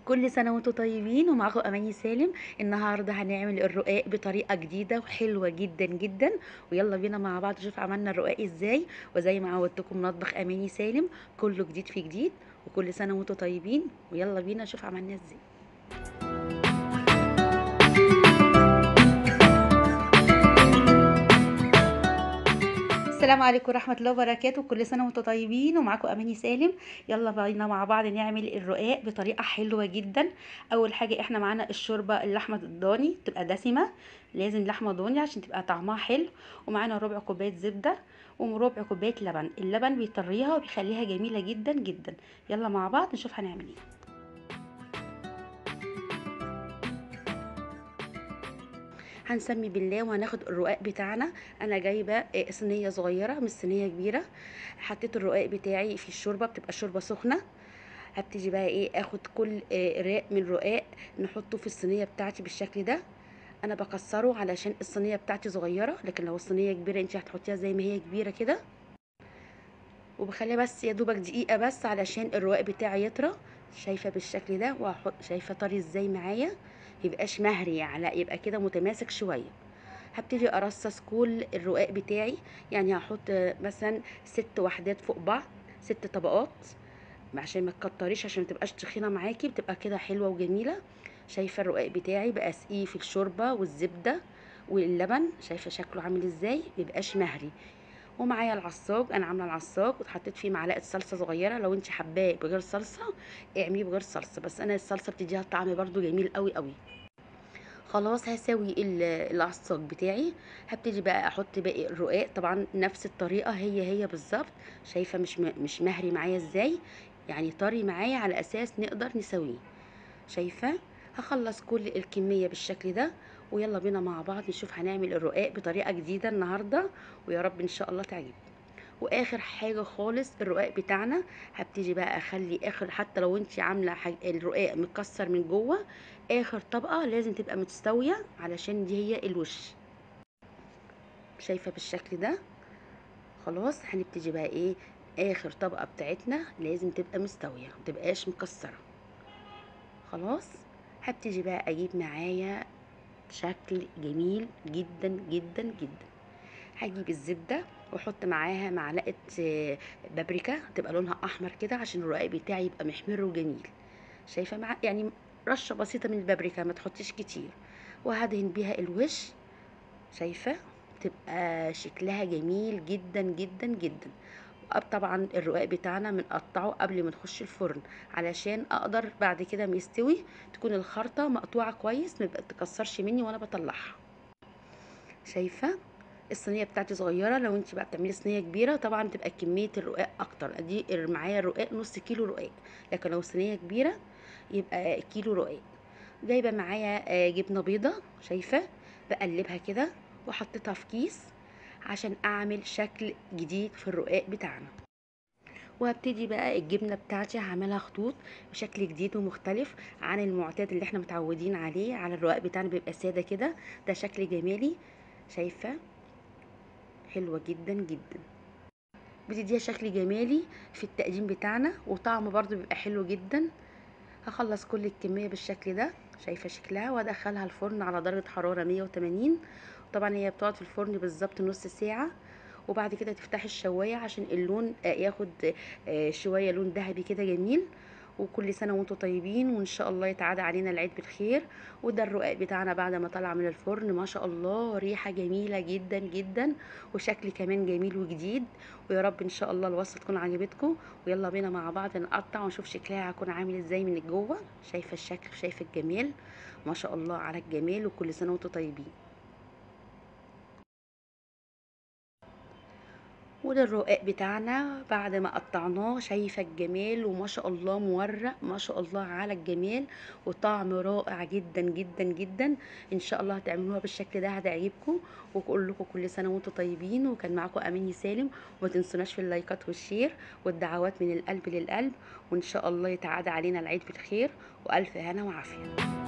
كل سنة وانتم طيبين ومعاكم أماني سالم النهاردة هنعمل الرقاق بطريقة جديدة وحلوة جدا جدا ويلا بينا مع بعض نشوف عملنا الرقاق ازاي وزي ما عودتكم مطبخ أماني سالم كله جديد في جديد وكل سنة وانتم طيبين ويلا بينا نشوف عملناه ازاي السلام عليكم ورحمة الله وبركاته كل سنة وانتم طيبين ومعاكم أماني سالم يلا بينا مع بعض نعمل الرقاق بطريقة حلوة جدا أول حاجة احنا معانا الشوربة اللحمة الضاني تبقى دسمة لازم لحمة ضاني عشان تبقى طعمها حلو ومعانا ربع كوباية زبدة وربع كوباية لبن اللبن بيطريها وبيخليها جميلة جدا جدا يلا مع بعض نشوف هنعمل ايه هنسمي بالله وهناخد الرقاق بتاعنا انا جايبه صينيه صغيره مش صينيه كبيره حطيت الرقاق بتاعي في الشوربه بتبقى الشوربه سخنه هبتدي بقى ايه اخد كل راق من رقاق نحطه في الصينيه بتاعتي بالشكل ده انا بكسره علشان الصينيه بتاعتي صغيره لكن لو الصينيه كبيره انت هتحطيها زي ما هي كبيره كده وبخليها بس يا دوبك دقيقه بس علشان الرقاق بتاعي يطرى شايفه بالشكل ده وهحط شايفه طري ازاي معايا يبقاش مهري على يبقى كده متماسك شويه هبتدي ارصص كل الرقاق بتاعي يعني هحط مثلا ست وحدات فوق بعض ست طبقات عشان ما تكتريش عشان ما تبقاش تخينه معاكي بتبقى كده حلوه وجميله شايفه الرقاق بتاعي بقى سقيه في الشوربه والزبده واللبن شايفه شكله عامل ازاي ميبقاش مهري ومعايا العصاج انا عامله العصاج وحطيت فيه معلقه صلصه صغيره لو انت حباه بغير صلصه اعمليه بغير صلصه بس انا الصلصه بتديها طعم برده جميل قوي قوي خلاص هسوي العصاج بتاعي هبتدي بقى احط باقي الرقاق طبعا نفس الطريقه هي هي بالظبط شايفه مش مش مهري معايا ازاي يعني طري معايا على اساس نقدر نسويه شايفه هخلص كل الكميه بالشكل ده ويلا بينا مع بعض نشوف هنعمل الرقاق بطريقه جديده النهارده ويا رب ان شاء الله تعجبكم واخر حاجه خالص الرقاق بتاعنا هبتدي بقى اخلي اخر حتى لو انت عامله حاجة الرقاق متكسر من جوه اخر طبقه لازم تبقى متستويه علشان دي هي الوش شايفه بالشكل ده خلاص هنبتدي بقى ايه اخر طبقه بتاعتنا لازم تبقى مستويه متبقاش مكسره خلاص هبتدي بقى اجيب معايا شكل جميل جدا جدا جدا هجيب الزبده واحط معاها معلقه بابريكا تبقى لونها احمر كده عشان الرقاق بتاعي يبقى محمر وجميل شايفه مع يعني رشه بسيطه من البابريكا ما تحطيش كتير وهدهن بيها الوش شايفه تبقى شكلها جميل جدا جدا جدا طبعا الرقاق بتاعنا بنقطعه قبل ما نخش الفرن علشان اقدر بعد كده ما يستوي تكون الخرطه مقطوعه كويس ما تكسرش مني وانا بطلعها شايفه الصينيه بتاعتي صغيره لو انت بقى بتعملي صينيه كبيره طبعا تبقى كميه الرقاق اكتر دي معايا الرقاق نص كيلو رقاق لكن لو صينيه كبيره يبقى كيلو رقاق جايبه معايا جبنه بيضه شايفه بقلبها كده وحطيتها في كيس عشان اعمل شكل جديد في الرقاق بتاعنا وهبتدي بقى الجبنه بتاعتي هعملها خطوط بشكل جديد ومختلف عن المعتاد اللي احنا متعودين عليه على الرقاق بتاعنا بيبقى ساده كده ده شكل جمالي شايفه حلوه جدا جدا بتديها شكل جمالي في التقديم بتاعنا وطعمه برضو بيبقى حلو جدا هخلص كل الكميه بالشكل ده شايفه شكلها وادخلها الفرن على درجه حراره 180 طبعا هي بتقعد في الفرن بالظبط نص ساعه وبعد كده تفتحي الشوايه عشان اللون ياخد شويه لون ذهبي كده جميل وكل سنه وانتم طيبين وان شاء الله يتعاد علينا العيد بالخير وده الرقاق بتاعنا بعد ما طلع من الفرن ما شاء الله ريحه جميله جدا جدا وشكل كمان جميل وجديد ويا رب ان شاء الله الوصفه تكون عجبتكم ويلا بينا مع بعض نقطع ونشوف شكلها هيكون عامل ازاي من جوه شايفه الشكل شايفه الجمال ما شاء الله على الجمال وكل سنه وانتم طيبين وده الرقاق بتاعنا بعد ما قطعناه شايفه الجمال وما شاء الله مورق ما شاء الله على الجمال وطعم رائع جدا جدا جدا ان شاء الله هتعملوها بالشكل ده هتعجبكم واقول لكم كل سنه وانتم طيبين وكان معاكم اماني سالم وما تنسوناش في اللايكات والشير والدعوات من القلب للقلب وان شاء الله يتعاد علينا العيد بالخير والف هنا وعافيه